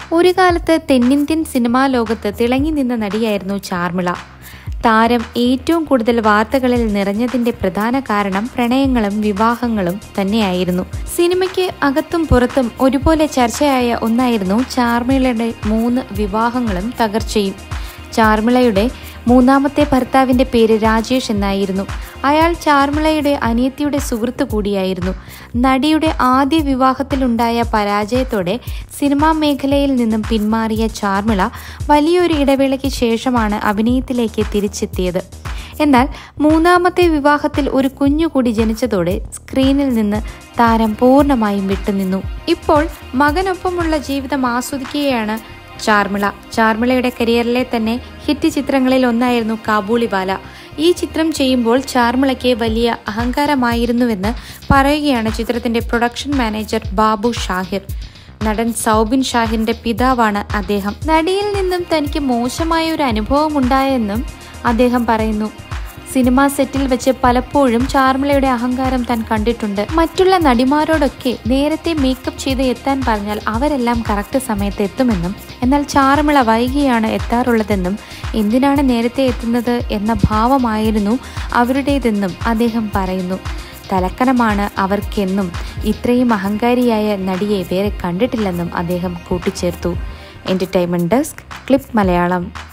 ഒരു കാലത്ത് തെന്നിന്ത്യൻ സിനിമാ ലോകത്ത് തിളങ്ങി നിന്ന നടിയായിരുന്നു ചാർമിള താരം ഏറ്റവും കൂടുതൽ വാർത്തകളിൽ നിറഞ്ഞതിന്റെ പ്രധാന കാരണം പ്രണയങ്ങളും വിവാഹങ്ങളും തന്നെയായിരുന്നു സിനിമയ്ക്ക് അകത്തും പുറത്തും ഒരുപോലെ ചർച്ചയായ ഒന്നായിരുന്നു ചാർമിളയുടെ മൂന്ന് വിവാഹങ്ങളും തകർച്ചയും ചാർമിളയുടെ മൂന്നാമത്തെ ഭർത്താവിന്റെ പേര് രാജേഷ് എന്നായിരുന്നു അയാൾ ചാർമിളയുടെ അനിയത്തിയുടെ സുഹൃത്ത് കൂടിയായിരുന്നു നടിയുടെ ആദ്യ വിവാഹത്തിലുണ്ടായ പരാജയത്തോടെ സിനിമാ മേഖലയിൽ നിന്നും പിന്മാറിയ ചാർമിള വലിയൊരു ഇടവേളയ്ക്ക് ശേഷമാണ് അഭിനയത്തിലേക്ക് തിരിച്ചെത്തിയത് എന്നാൽ മൂന്നാമത്തെ വിവാഹത്തിൽ ഒരു കുഞ്ഞു കൂടി ജനിച്ചതോടെ സ്ക്രീനിൽ നിന്ന് താരം പൂർണ്ണമായും വിട്ടുനിന്നു ഇപ്പോൾ മകനൊപ്പമുള്ള ജീവിതം ആസ്വദിക്കുകയാണ് ചാർമിള ചാർമിളയുടെ കരിയറിലെ തന്നെ ഹിറ്റ് ചിത്രങ്ങളിൽ ഒന്നായിരുന്നു കാബൂളിവാല ഈ ചിത്രം ചെയ്യുമ്പോൾ ചാർമിളയ്ക്ക് വലിയ അഹങ്കാരമായിരുന്നുവെന്ന് പറയുകയാണ് ചിത്രത്തിന്റെ പ്രൊഡക്ഷൻ മാനേജർ ബാബു ഷാഹിർ നടൻ സൗബിൻ ഷാഹിറിന്റെ പിതാവാണ് അദ്ദേഹം നടിയിൽ നിന്നും തനിക്ക് മോശമായ ഒരു അനുഭവം ഉണ്ടായെന്നും അദ്ദേഹം പറയുന്നു സിനിമാ സെറ്റിൽ വെച്ച് പലപ്പോഴും ചാർമിളയുടെ അഹങ്കാരം താൻ കണ്ടിട്ടുണ്ട് മറ്റുള്ള നടിമാരോടൊക്കെ നേരത്തെ മേക്കപ്പ് ചെയ്ത് എത്താൻ പറഞ്ഞാൽ അവരെല്ലാം കറക്റ്റ് സമയത്ത് എത്തുമെന്നും എന്നാൽ ചാർമിള വൈകിയാണ് എത്താറുള്ളതെന്നും എന്തിനാണ് നേരത്തെ എത്തുന്നത് എന്ന ഭാവമായിരുന്നു അവരുടേതെന്നും അദ്ദേഹം പറയുന്നു തലക്കനമാണ് അവർക്കെന്നും ഇത്രയും അഹങ്കാരിയായ നടിയെ വേറെ കണ്ടിട്ടില്ലെന്നും അദ്ദേഹം കൂട്ടിച്ചേർത്തു എൻ്റർടൈൻമെൻറ് ഡെസ്ക് ക്ലിപ്പ് മലയാളം